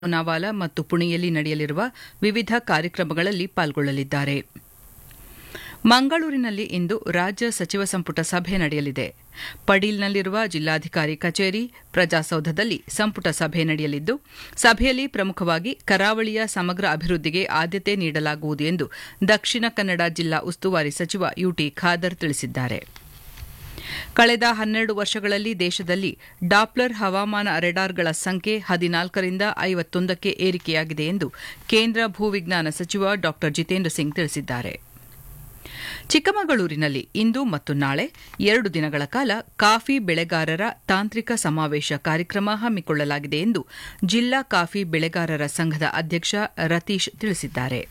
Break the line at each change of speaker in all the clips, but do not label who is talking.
ಲೋನಾವಾಲಾ ಮತ್ತು ಪುಣೆಯಲ್ಲಿ ನಡೆಯಲಿರುವ ವಿವಿಧ ಕಾರ್ಯಕ್ರಮಗಳಲ್ಲಿ ಪಾಲ್ಗೊಳ್ಳಲಿದ್ದಾರೆ ಮಂಗಳೂರಿನಲ್ಲಿ ಇಂದು ರಾಜ್ಯ ಸಚಿವ ಸಂಪುಟ ಸಭೆ ನಡೆಯಲಿದೆ ಪಡೀಲ್ನಲ್ಲಿರುವ ಜಿಲ್ಲಾಧಿಕಾರಿ ಕಚೇರಿ ಪ್ರಜಾಸೌಧದಲ್ಲಿ ಸಂಪುಟ ಸಭೆ ನಡೆಯಲಿದ್ದು ಸಭೆಯಲ್ಲಿ ಪ್ರಮುಖವಾಗಿ ಕರಾವಳಿಯ ಸಮಗ್ರ ಅಭಿವೃದ್ಧಿಗೆ ಆದ್ಯತೆ ನೀಡಲಾಗುವುದು ಎಂದು ದಕ್ಷಿಣ ಕನ್ನಡ ಜಿಲ್ಲಾ ಉಸ್ತುವಾರಿ ಸಚಿವ ಯುಟಿ ಖಾದರ್ ತಿಳಿಸಿದ್ದಾರೆ ಕಳೆದ ಹನ್ನೆರಡು ವರ್ಷಗಳಲ್ಲಿ ದೇಶದಲ್ಲಿ ಡಾಪ್ಲರ್ ಹವಾಮಾನ ರೆಡಾರ್ಗಳ ಸಂಖ್ಯೆ ಹದಿನಾಲ್ಕರಿಂದ ಐವತ್ತೊಂದಕ್ಕೆ ಏರಿಕೆಯಾಗಿದೆ ಎಂದು ಕೇಂದ್ರ ಭೂವಿಜ್ಞಾನ ಸಚಿವ ಡಾ ಜಿತೇಂದ್ರ ಸಿಂಗ್ ತಿಳಿಸಿದ್ದಾರೆ ಚಿಕ್ಕಮಗಳೂರಿನಲ್ಲಿ ಇಂದು ಮತ್ತು ನಾಳೆ ಎರಡು ದಿನಗಳ ಕಾಲ ಕಾಫಿ ಬೆಳೆಗಾರರ ತಾಂತ್ರಿಕ ಸಮಾವೇಶ ಕಾರ್ಯಕ್ರಮ ಹಮ್ಮಿಕೊಳ್ಳಲಾಗಿದೆ ಎಂದು ಜಿಲ್ಲಾ ಕಾಫಿ ಬೆಳೆಗಾರರ ಸಂಘದ ಅಧ್ಯಕ್ಷ ರತೀಶ್ ತಿಳಿಸಿದ್ದಾರೆ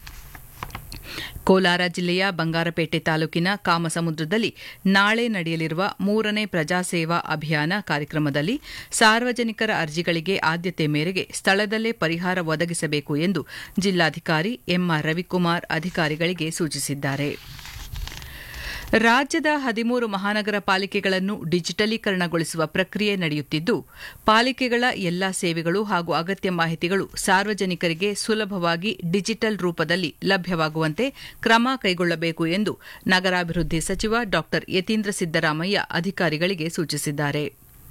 ಕೋಲಾರ ಜಿಲ್ಲೆಯ ಬಂಗಾರಪೇಟೆ ತಾಲೂಕಿನ ಕಾಮಸಮುದ್ರದಲ್ಲಿ ನಾಳೆ ನಡೆಯಲಿರುವ ಮೂರನೇ ಪ್ರಜಾಸೇವಾ ಅಭಿಯಾನ ಕಾರ್ಯಕ್ರಮದಲ್ಲಿ ಸಾರ್ವಜನಿಕರ ಅರ್ಜಿಗಳಿಗೆ ಆದ್ಯತೆ ಮೇರೆಗೆ ಸ್ಥಳದಲ್ಲೇ ಪರಿಹಾರ ಒದಗಿಸಬೇಕು ಎಂದು ಜಿಲ್ಲಾಧಿಕಾರಿ ಎಂಆರ್ ರವಿಕುಮಾರ್ ಅಧಿಕಾರಿಗಳಿಗೆ ಸೂಚಿಸಿದ್ದಾರೆ ರಾಜ್ಯದ ಹದಿಮೂರು ಮಹಾನಗರ ಪಾಲಿಕೆಗಳನ್ನು ಡಿಜಿಟಲೀಕರಣಗೊಳಿಸುವ ಪ್ರಕ್ರಿಯೆ ನಡೆಯುತ್ತಿದ್ದು ಪಾಲಿಕೆಗಳ ಎಲ್ಲಾ ಸೇವೆಗಳು ಹಾಗೂ ಅಗತ್ಯ ಮಾಹಿತಿಗಳು ಸಾರ್ವಜನಿಕರಿಗೆ ಸುಲಭವಾಗಿ ಡಿಜಿಟಲ್ ರೂಪದಲ್ಲಿ ಲಭ್ಯವಾಗುವಂತೆ ಕ್ರಮ ಕೈಗೊಳ್ಳಬೇಕು ಎಂದು ನಗರಾಭಿವೃದ್ಧಿ ಸಚಿವ ಡಾ ಯತೀಂದ್ರ ಸಿದ್ದರಾಮಯ್ಯ ಅಧಿಕಾರಿಗಳಿಗೆ ಸೂಚಿಸಿದ್ದಾರೆ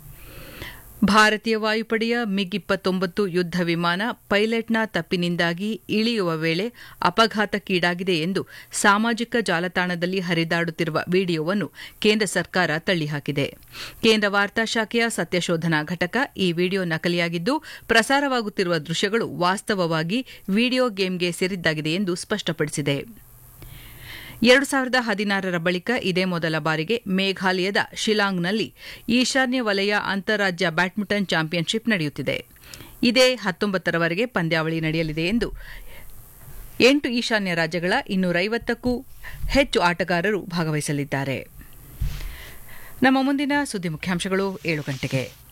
ಭಾರತೀಯ ವಾಯುಪಡೆಯ ಮಿಗ್ ಇಪ್ಪತ್ತೊಂಬತ್ತು ಯುದ್ದ ವಿಮಾನ ಪೈಲಟ್ನ ತಪ್ಪಿನಿಂದಾಗಿ ಇಳಿಯುವ ವೇಳೆ ಅಪಘಾತಕ್ಕೀಡಾಗಿದೆ ಎಂದು ಸಾಮಾಜಿಕ ಜಾಲತಾಣದಲ್ಲಿ ಹರಿದಾಡುತ್ತಿರುವ ವಿಡಿಯೋವನ್ನು ಕೇಂದ್ರ ಸರ್ಕಾರ ತಳ್ಳಿಹಾಕಿದೆ ಕೇಂದ್ರ ವಾರ್ತಾ ಶಾಖೆಯ ಸತ್ಯಶೋಧನಾ ಘಟಕ ಈ ವಿಡಿಯೋ ನಕಲಿಯಾಗಿದ್ದು ಪ್ರಸಾರವಾಗುತ್ತಿರುವ ದೃಶ್ಯಗಳು ವಾಸ್ತವವಾಗಿ ವಿಡಿಯೋ ಗೇಮ್ಗೆ ಸೇರಿದ್ದಾಗಿದೆ ಎಂದು ಸ್ಪಷ್ಟಪಡಿಸಿದೆ ಎರಡು ಸಾವಿರದ ಹದಿನಾರರ ಬಳಿಕ ಇದೇ ಮೊದಲ ಬಾರಿಗೆ ಮೇಘಾಲಯದ ಶಿಲಾಂಗ್ನಲ್ಲಿ ಈಶಾನ್ಯ ವಲಯ ಅಂತಾರಾಜ್ಯ ಬ್ಯಾಡ್ಮಿಂಟನ್ ಚಾಂಪಿಯನ್ಶಿಪ್ ನಡೆಯುತ್ತಿದೆ ಇದೇ ಹತ್ತೊಂಬತ್ತರವರೆಗೆ ಪಂದ್ಯಾವಳಿ ನಡೆಯಲಿದೆ ಎಂದು ಎಂಟು ಈಶಾನ್ಯ ರಾಜ್ಯಗಳ ಇನ್ನೂರೈವತ್ತಕ್ಕೂ ಹೆಚ್ಚು ಆಟಗಾರರು ಭಾಗವಹಿಸಲಿದ್ದಾರೆ ನಮ್ಮ ಮುಂದಿನ ಸುದ್ದಿ ಮುಖ್ಯಾಂಶಗಳು ಏಳು ಗಂಟೆಗೆ